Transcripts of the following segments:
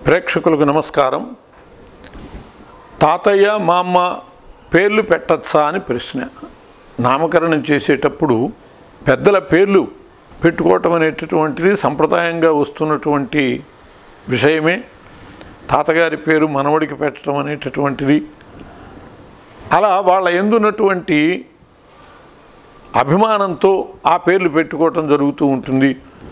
ప్రేక్షకులకు నమస్కారం తాతయ్య మా అమ్మ పేర్లు పెట్టచ్చా అని ప్రశ్న నామకరణం చేసేటప్పుడు పెద్దల పేర్లు పెట్టుకోవటం అనేటటువంటిది సంప్రదాయంగా వస్తున్నటువంటి విషయమే తాతగారి పేరు మనవడికి పెట్టడం అనేటటువంటిది అలా వాళ్ళ ఎందున్నటువంటి అభిమానంతో ఆ పేర్లు పెట్టుకోవటం జరుగుతూ ఉంటుంది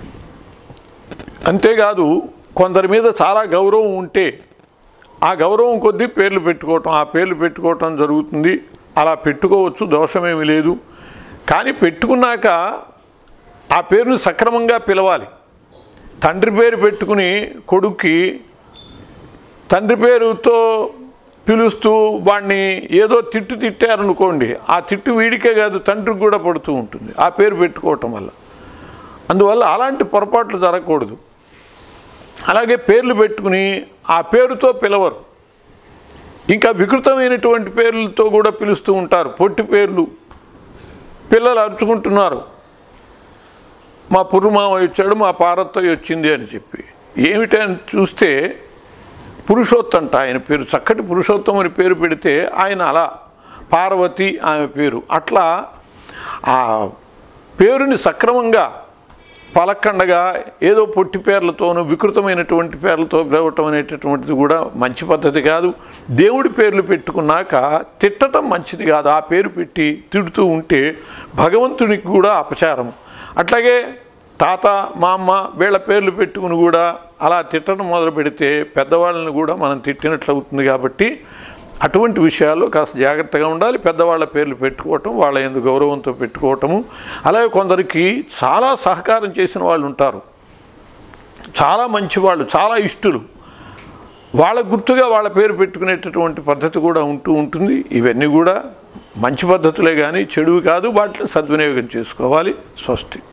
అంతేకాదు కొందరి మీద చాలా గౌరవం ఉంటే ఆ గౌరవం కొద్దీ పేర్లు పెట్టుకోవటం ఆ పేర్లు పెట్టుకోవటం జరుగుతుంది అలా పెట్టుకోవచ్చు దోషమేమి లేదు కానీ పెట్టుకున్నాక ఆ పేరుని సక్రమంగా పిలవాలి తండ్రి పేరు పెట్టుకుని కొడుక్కి తండ్రి పేరుతో పిలుస్తూ వాడిని ఏదో తిట్టు తిట్టారనుకోండి ఆ తిట్టు వీడికే కాదు తండ్రికి కూడా పడుతూ ఉంటుంది ఆ పేరు పెట్టుకోవటం వల్ల అందువల్ల అలాంటి పొరపాట్లు జరగకూడదు అలాగే పేర్లు పెట్టుకుని ఆ పేరుతో పిలవరు ఇంకా వికృతమైనటువంటి పేర్లతో కూడా పిలుస్తూ ఉంటారు పొట్టి పేర్లు పిల్లలు అరుచుకుంటున్నారు మా పురుమామ వచ్చాడు మా పార్వతయ్య వచ్చింది అని చెప్పి ఏమిటని చూస్తే పురుషోత్తంట ఆయన పేరు చక్కటి పురుషోత్తం అని పేరు పెడితే ఆయన అలా పార్వతి ఆమె పేరు అట్లా ఆ పేరుని సక్రమంగా పలకండగా ఏదో పొట్టి పేర్లతోనూ వికృతమైనటువంటి పేర్లతో పిలవటం అనేటటువంటిది కూడా మంచి పద్ధతి కాదు దేవుడి పేర్లు పెట్టుకున్నాక తిట్టడం మంచిది కాదు ఆ పేరు పెట్టి తిడుతూ ఉంటే భగవంతునికి కూడా అపచారం అట్లాగే తాత మా అమ్మ వీళ్ళ పేర్లు పెట్టుకుని కూడా అలా తిట్టడం మొదలు పెడితే పెద్దవాళ్ళని కూడా మనం తిట్టినట్లు అవుతుంది కాబట్టి అటువంటి విషయాల్లో కాస్త జాగ్రత్తగా ఉండాలి పెద్దవాళ్ళ పేర్లు పెట్టుకోవటం వాళ్ళ ఎందు గౌరవంతో పెట్టుకోవటము అలాగే కొందరికి చాలా సహకారం చేసిన వాళ్ళు ఉంటారు చాలా మంచివాళ్ళు చాలా ఇష్టలు వాళ్ళ గుర్తుగా వాళ్ళ పేరు పెట్టుకునేటటువంటి పద్ధతి కూడా ఉంటూ ఉంటుంది ఇవన్నీ కూడా మంచి పద్ధతులే కానీ చెడువి కాదు వాటిని సద్వినియోగం చేసుకోవాలి స్వస్తి